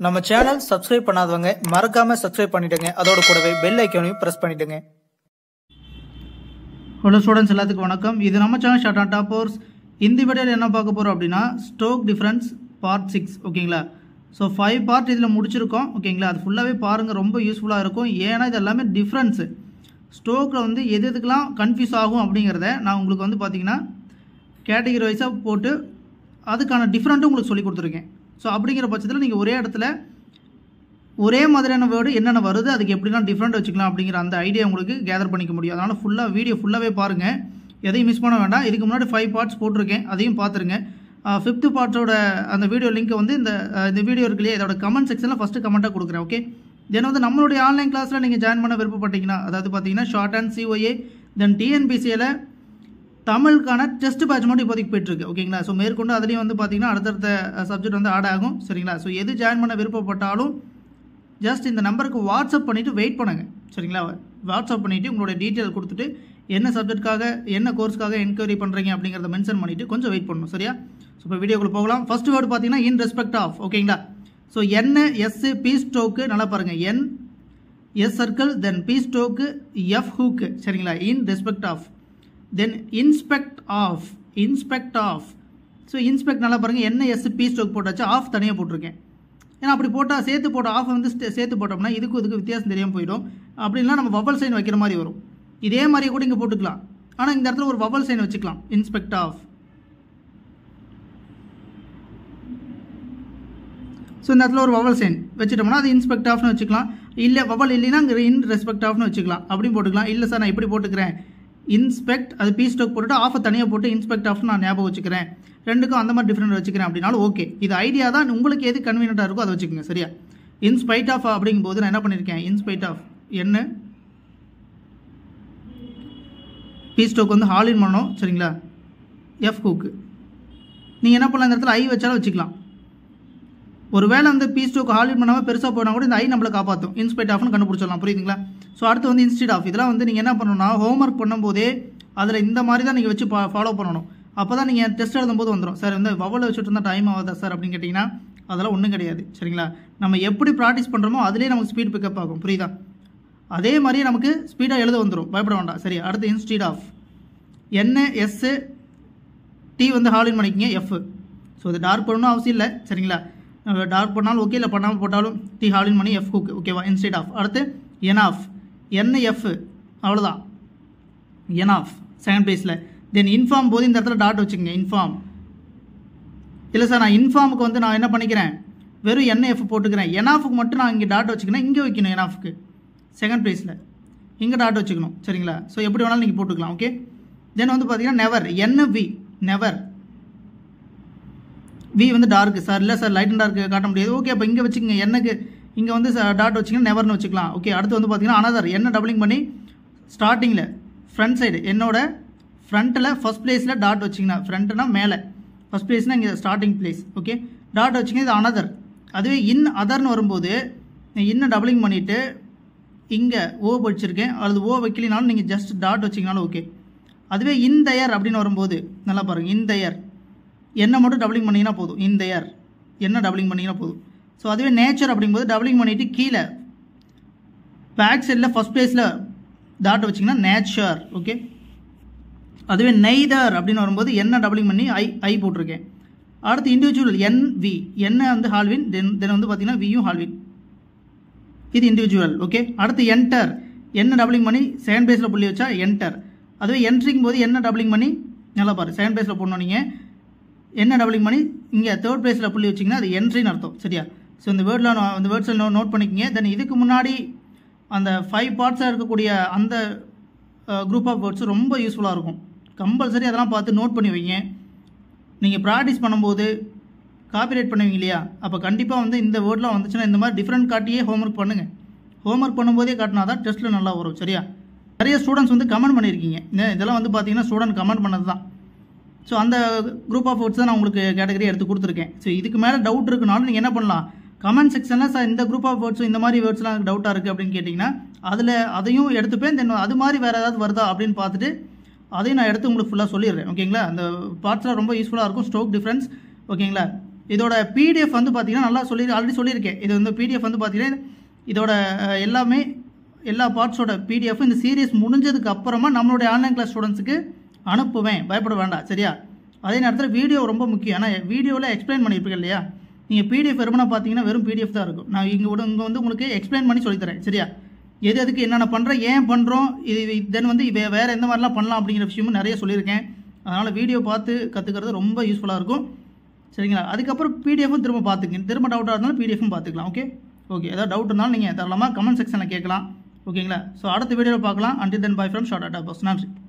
நம்ம channel subscribe பண்ணாதவங்க மறக்காம சப்ஸ்கிரைப் பண்ணிடுங்க அதோட கூடவே பெல் ஐக்கானையும் பிரஸ் பண்ணிடுங்க ஹலோ ஸ்டூடெண்ட்ஸ் எல்லாத்துக்கும் வணக்கம் இது நம்ம சேனல் ஷார்ட் ஆன் டாப்பர்ஸ் இந்த வீடியோவில் என்ன பார்க்க போகிறோம் அப்படின்னா ஸ்டோக் டிஃப்ரென்ஸ் பார்ட் சிக்ஸ் ஓகேங்களா ஸோ ஃபைவ் பார்ட் இதில் முடிச்சிருக்கோம் ஓகேங்களா அது ஃபுல்லாகவே பாருங்கள் ரொம்ப யூஸ்ஃபுல்லாக இருக்கும் ஏன்னா இது எல்லாமே டிஃப்ரென்ஸு ஸ்டோக்கில் வந்து எது எதுக்கெல்லாம் கன்ஃபியூஸ் ஆகும் அப்படிங்கிறத நான் உங்களுக்கு வந்து பார்த்தீங்கன்னா கேட்டகரி வைஸாக போட்டு அதுக்கான டிஃப்ரெண்ட்டும் உங்களுக்கு சொல்லி கொடுத்துருக்கேன் ஸோ அப்படிங்கிற பட்சத்தில் நீங்கள் ஒரே இடத்துல ஒரே மாதிரியான வேர்டு என்னென்ன வருது அதுக்கு எப்படிலாம் டிஃப்ரெண்ட் வச்சுக்கலாம் அப்படிங்கிற அந்த ஐடியா உங்களுக்கு கேதர் பண்ணிக்க முடியும் அதனால் ஃபுல்லாக வீடியோ ஃபுல்லாகவே பாருங்கள் எதையும் மிஸ் பண்ண வேண்டாம் இதுக்கு முன்னாடி ஃபைவ் பார்ட்ஸ் போட்டிருக்கேன் அதையும் பார்த்துருங்க ஃபிஃப்த்து பார்ட்ஸோட அந்த வீடியோ லிங்க்கை வந்து இந்த அஹ், இந்த வீடியோ இருக்கு இல்லையா இதோட கமெண்ட் செக்ஷனில் ஃபஸ்ட்டு கமெண்ட்டாக கொடுக்குறேன் ஓகே தென் வந்து நம்மளுடைய ஆன்லைன் கிளாஸில் நீங்கள் ஜாயின் பண்ண விருப்பப்பட்டீங்கன்னா அதாவது பார்த்தீங்கன்னா ஷார்ட் அண்ட் சிஓஏ தென் டிஎன்பிசியில் தமிழுக்கான டெஸ்ட் பேட்ச் மட்டும் இப்போதைக்கு போயிட்டுருக்கு ஓகேங்களா ஸோ மேற்கொண்டு அதுலேயும் வந்து பார்த்தீங்கன்னா அடுத்தடுத்த சப்ஜெக்ட் வந்து ஆட் ஆகும் சரிங்களா ஸோ எது ஜாயின் பண்ண விருப்பப்பட்டாலும் ஜஸ்ட் இந்த நம்பருக்கு வாட்ஸ்அப் பண்ணிவிட்டு வெயிட் பண்ணுங்கள் சரிங்களா வாட்ஸ்அப் பண்ணிவிட்டு உங்களோட டீட்டெயில் கொடுத்துட்டு என்ன சப்ஜெக்ட்காக என்ன கோர்ஸ்க்காக என்கொயரி பண்ணுறீங்க அப்படிங்கிறத மென்ஷன் பண்ணிவிட்டு கொஞ்சம் வெயிட் பண்ணணும் சரியா ஸோ இப்போ வீடியோக்குள்ள போகலாம் ஃபர்ஸ்ட் வேர்டு பார்த்தீங்கன்னா இன் ரெஸ்பெக்ட் ஆஃப் ஓகேங்களா ஸோ என்ன எஸ் பி ஸ்டோக்கு நல்லா பாருங்கள் N S circle then P stroke F hook சரிங்களா in respect of then inspect of inspect of so inspect நல்லா பாருங்கள் என்ன எஸ் பி ஸ்டோக் போட்டாச்சு ஆஃப் தனியாக போட்டிருக்கேன் ஏன்னா அப்படி போட்டால் சேர்த்து போட்ட ஆஃப் வந்து ஸ்டே- சேர்த்து போட்டோம்னா இதுக்கும் இதுக்கு வித்தியாசம் தெரியாமல் போயிடும் அப்படின்னா நம்ம வவல் சைன் வைக்கிற மாதிரி வரும் இதே மாதிரி கூட இங்கே போட்டுக்கலாம் ஆனால் இந்த இடத்துல ஒரு வவல் சைன் வச்சுக்கலாம் இன்ஸ்பெக்ட் ஆஃப் ஸோ இந்த இடத்துல ஒரு வவல் சைன் வச்சுட்டோம்னா அது இன்ஸ்பெக்ட் ஆஃப்னு வச்சுக்கலாம் இல்லை வவல் இல்லைன்னா அங்கே இன் ரெஸ்பெக்ட் ஆஃப்னு வச்சுக்கலாம் அப்படின்னு போட்டுக்கலாம் இல்லை சார் நான் இப்படி போட்டுக்கிறேன் இன்ஸ்பெக்ட் அது பி ஸ்டோக் போட்டுட்டு ஆஃபை தனியாக போட்டு இன்ஸ்பெக்ட் ஆஃப் நான் ஞாபகம் வச்சுக்கிறேன் ரெண்டுக்கும் அந்த மாதிரி டிஃப்ரெண்ட் வச்சுக்கிறேன் அப்படின்னாலும் ஓகே இது ஐடியா தான் உங்களுக்கு எது கன்வீனியண்ட்டாக இருக்கோ அதை வச்சுக்கோங்க சரியா இன்ஸ்பைட் ஆஃப் அப்படிங்கும்போது நான் என்ன பண்ணியிருக்கேன் இன்ஸ்பைட் ஆஃப் என்ன பி ஸ்டோக் வந்து ஹாலின் பண்ணணும் சரிங்களா எஃப் ஹூக்கு நீங்கள் என்ன பண்ணலாம் இந்த இடத்துல ஐ வச்சாலும் வச்சுக்கலாம் ஒருவேளை அந்த பி ஸ்டோக் ஹாலின் பண்ணாமல் பெருசாக போனால் கூட இந்த ஐ நம்மளை காப்பாற்றும் இன்ஸ்பைட் ஆஃப்னு கண்டுபிடிச்சிடலாம் புரியுதுங்களா ஸோ அடுத்து வந்து இன்ஸ்டிட் ஆஃப் இதெல்லாம் வந்து நீங்கள் என்ன பண்ணணும்னா ஹோம்ஒர்க் பண்ணும்போதே அதில் இந்த மாதிரி தான் நீங்கள் வச்சு ஃபாலோ பண்ணணும் அப்போ தான் நீங்கள் டெஸ்ட் எழுதும்போது வந்துடும் சார் வந்து வவலை வச்சுட்டு இருந்தால் டைம் ஆகாதா சார் அப்படின்னு கேட்டிங்கன்னா அதெல்லாம் ஒன்றும் கிடையாது சரிங்களா நம்ம எப்படி ப்ராக்டிஸ் பண்ணுறோமோ அதுலேயே நமக்கு ஸ்பீட் பிக்கப் ஆகும் புரியுதா அதே மாதிரியே நமக்கு ஸ்பீடாக எழுத வந்துடும் பயப்பட வேண்டாம் சரி அடுத்து இன்ஸ்டிட் ஆஃப் என்ன எஸ் டி வந்து ஹாலின் பண்ணிக்கிங்க எஃப் ஸோ இது டார்க் பண்ணணும் அவசியம் இல்லை சரிங்களா டார்க் பண்ணாலும் ஓகே இல்லை பண்ணாமல் போட்டாலும் டி ஹாலின் பண்ணி எஃப் ஹுக் ஓகேவா இன்ஸ்டேட் ஆஃப் அடுத்து என் ஆஃப் என் எஃப் அவ்வளோதான் என் ஆஃப் செகண்ட் பிளேஸில் தென் இன்ஃபார்ம் போது இந்த இடத்துல டாட் வச்சுக்கோங்க இன்ஃபார்ம் இல்லை சார் நான் இன்ஃபார்முக்கு வந்து நான் என்ன பண்ணிக்கிறேன் வெறும் என்எஃப் போட்டுக்கிறேன் என்ஆஃபுக்கு மட்டும் நான் இங்கே டாட் வச்சுக்கிறேன் இங்கே வைக்கணும் என்ஆஃப்க்கு செகண்ட் ப்ளேஸில் இங்கே டாட் வச்சுக்கணும் சரிங்களா ஸோ எப்படி வேணாலும் நீங்கள் போட்டுக்கலாம் ஓகே தென் வந்து பார்த்தீங்கன்னா நெவர் என்ன வி நெவர் வி வந்து டார்க்கு சார் இல்லை சார் லைட் அண்ட் டார்க்கு காட்ட முடியாது ஓகே அப்போ இங்கே வச்சுக்கோங்க என்னக்கு இங்கே வந்து டாட் வச்சிங்கன்னா நெவர்னு வச்சுக்கலாம் ஓகே அடுத்து வந்து பார்த்தீங்கன்னா அனதர் என்ன டபுளிங் பண்ணி ஸ்டார்டிங்கில் ஃப்ரண்ட் சைடு என்னோட ஃப்ரண்ட்டில் ஃபஸ்ட் பிளேஸில் டாட் வச்சிங்கன்னா ஃப்ரண்ட்னா மேலே ஃபஸ்ட் பிளேஸ்னால் இங்கே ஸ்டார்டிங் பிளேஸ் ஓகே டாட் வச்சிங்கன்னா இது அனதர் அதுவே இன் அதர்னு வரும்போது நான் இன்னும் டபுளிங் பண்ணிவிட்டு இங்கே ஓ வச்சிருக்கேன் அல்லது ஓ வைக்கலினாலும் நீங்கள் ஜஸ்ட் டாட் வச்சிங்கனாலும் ஓகே அதுவே இன் தயர் அப்படின்னு வரும்போது நல்லா பாருங்கள் இன் தயர் என்ன மட்டும் டபுளிங் பண்ணிங்கன்னா போதும் இன் தயர் என்ன டபுளிங் பண்ணிங்கன்னா போதும் ஸோ அதுவே நேச்சர் அப்படிங்கும்போது டபுளிங் பண்ணிவிட்டு கீழே பேக் சைடில் ஃபஸ்ட் பிளேஸில் டாட் வச்சிங்கன்னா நேச்சர் ஓகே அதுவே நெய்தர் அப்படின்னு வரும்போது என்ன டபுளிங் பண்ணி ஐ ஐ போட்டிருக்கேன் அடுத்து இண்டிவிஜுவல் என் வி என்ன வந்து ஹால்வின் தென் தென் வந்து பார்த்தீங்கன்னா வியும் ஹால்வின் இது இண்டிவிஜுவல் ஓகே அடுத்து என்டர் என்ன டபுளிங் பண்ணி செகண்ட் பேஸில் புள்ளி வச்சா என்டர் அதுவே என்ட்ரிங் போது என்ன டபுளிங் பண்ணி நல்லா பாரு செகண்ட் பேஸில் போடணும் நீங்கள் என்ன டபுளிங் பண்ணி இங்கே தேர்ட் பிளேஸில் புள்ளி வச்சிங்கன்னா அது என்ட்ரின்னு அர்த்தம் சரியா ஸோ இந்த வேர்டில் அந்த வேர்ட்ஸில் நோ நோட் பண்ணிக்கங்க தென் இதுக்கு முன்னாடி அந்த ஃபைவ் பார்ட்ஸாக இருக்கக்கூடிய அந்த குரூப் ஆஃப் வேர்ட்ஸ் ரொம்ப யூஸ்ஃபுல்லாக இருக்கும் கம்பல்சரி அதெல்லாம் பார்த்து நோட் பண்ணி வைங்க நீங்கள் ப்ராக்டிஸ் பண்ணும்போது காப்பிரைட் பண்ணுவீங்க இல்லையா அப்போ கண்டிப்பாக வந்து இந்த வேர்ட்லாம் வந்துச்சுன்னா இந்த மாதிரி டிஃப்ரெண்ட் காட்டியே ஹோம்ஒர்க் பண்ணுங்கள் ஹோம்ஒர்க் பண்ணும்போதே காட்டினா தான் டெஸ்ட்டில் நல்லா வரும் சரியா நிறைய ஸ்டூடெண்ட்ஸ் வந்து கமெண்ட் பண்ணியிருக்கீங்க இந்த- இதெல்லாம் வந்து பார்த்தீங்கன்னா ஸ்டூடெண்ட் கமெண்ட் பண்ணது தான் ஸோ அந்த குரூப் ஆஃப் வேர்ட்ஸ் தான் நான் உங்களுக்கு கேட்டகரி எடுத்து கொடுத்துருக்கேன் ஸோ இதுக்கு மேலே டவுட் இருக்குனாலும் நீங்கள் என்ன பண்ணலாம் கமெண்ட் செக்ஷனில் சார் இந்த குரூப் ஆஃப் வேர்ட்ஸ் இந்த மாதிரி வேர்ட்ஸ்லாம் எனக்கு டவுட்டாக இருக்குது அப்படின்னு கேட்டிங்கன்னா அதில் அதையும் எடுத்துப்பேன் தென் அது மாதிரி வேறு ஏதாவது வருதா அப்படின்னு பார்த்துட்டு அதையும் நான் எடுத்து உங்களுக்கு ஃபுல்லாக சொல்லிடுறேன் ஓகேங்களா அந்த பார்ட்ஸ்லாம் ரொம்ப யூஸ்ஃபுல்லாக இருக்கும் ஸ்டோக் டிஃப்ரென்ஸ் ஓகேங்களா இதோட பிடிஎஃப் வந்து பார்த்தீங்கன்னா நல்லா சொல்லி ஆல்ரெடி சொல்லியிருக்கேன் இது வந்து பிடிஎஃப் வந்து பார்த்தீங்கன்னா இதோட அஹ், எல்லாமே எல்லா பார்ட்ஸோட பிடிஎஃப் இந்த சீரியஸ் முடிஞ்சதுக்கு அப்புறமா நம்மளுடைய ஆன்லைன் கிளாஸ் ஸ்டூடெண்ட்ஸுக்கு அனுப்புவேன் பயப்பட வேண்டாம் சரியா அதே நேரத்தில் வீடியோ ரொம்ப முக்கியம் ஆனால் வீடியோவில் எக்ஸ்பிளைன் பண்ணியிருப்பீங்க இல்லையா நீங்கள் பிடிஎஃப் வெறுமனா பார்த்தீங்கன்னா வெறும் பிடிஎஃப் தான் இருக்கும் நான் இங்கே கூட இங்கே வந்து உங்களுக்கு எக்ஸ்பிளைன் பண்ணி சொல்லித்தரேன் சரியா எது எதுக்கு என்னென்ன பண்ணுறேன் ஏன் பண்ணுறோம் இது தென் வந்து வே வேறு எந்த மாதிரிலாம் பண்ணலாம் அப்படிங்கிற விஷயமும் நிறைய சொல்லியிருக்கேன் அதனால் வீடியோ பார்த்து கற்றுக்கிறது ரொம்ப யூஸ்ஃபுல்லாக இருக்கும் சரிங்களா அதுக்கப்புறம் பிடிஎஃப்பும் திரும்ப பார்த்துக்கங்க திரும்ப டவுட்டாக இருந்தாலும் பிடிஎஃப்பும் பார்த்துக்கலாம் ஓகே ஓகே ஏதாவது டவுட் இருந்தாலும் நீங்கள் தரலாமா கமெண்ட் செக்ஷனில் கேட்கலாம் ஓகேங்களா ஸோ அடுத்த வீடியோவில் பார்க்கலாம் அண்டில் தென் பை ஃப்ரம் ஷார்ட் அட்டா பஸ் நன்றி